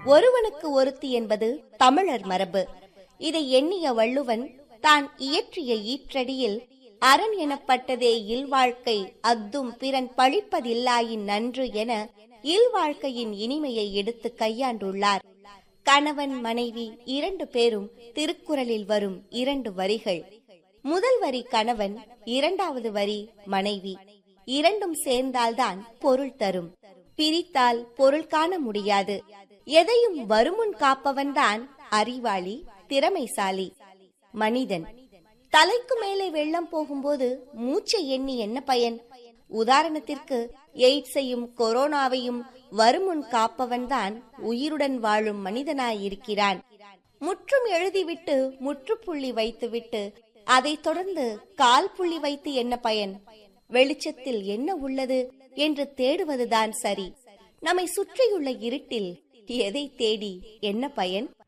ஒருவனுக்கு ஒருத்தி என்பது தமிழர் மரபு இதை எண்ணிய வள்ளுவன் தான் இயற்றிய ஈற்றடியில் அரண் எனப்பட்டதே இல்வாழ்க்கை அத்தும் பிறன் பழிப்பதில்லாயின் நன்று என இல்வாழ்க்கையின் இனிமையை எடுத்து கையாண்டுள்ளார் கணவன் மனைவி இரண்டு பேரும் திருக்குறளில் வரும் இரண்டு வரிகள் முதல் வரி கணவன் இரண்டாவது வரி மனைவி இரண்டும் சேர்ந்தால்தான் பொருள் தரும் பிரித்தால் பொருள் காண முடியாது எதையும் வருமுன் காப்பவன்தான் அறிவாளி திறமைசாலி மனிதன் தலைக்கு மேலே வெள்ளம் போகும்போது மூச்சை எண்ணி என்ன பயன் உதாரணத்திற்கு எய்ட்ஸையும் கொரோனாவையும் வருமுன் காப்பவன்தான் உயிருடன் வாழும் மனிதனாயிருக்கிறான் முற்றும் எழுதிவிட்டு முற்றுப்புள்ளி வைத்துவிட்டு அதைத் தொடர்ந்து கால் புள்ளி வைத்து என்ன பயன் வெளிச்சத்தில் என்ன உள்ளது என்று தேடுவதுதான் சரி நம்மை சுற்றியுள்ள இருட்டில் எதை தேடி என்ன பயன்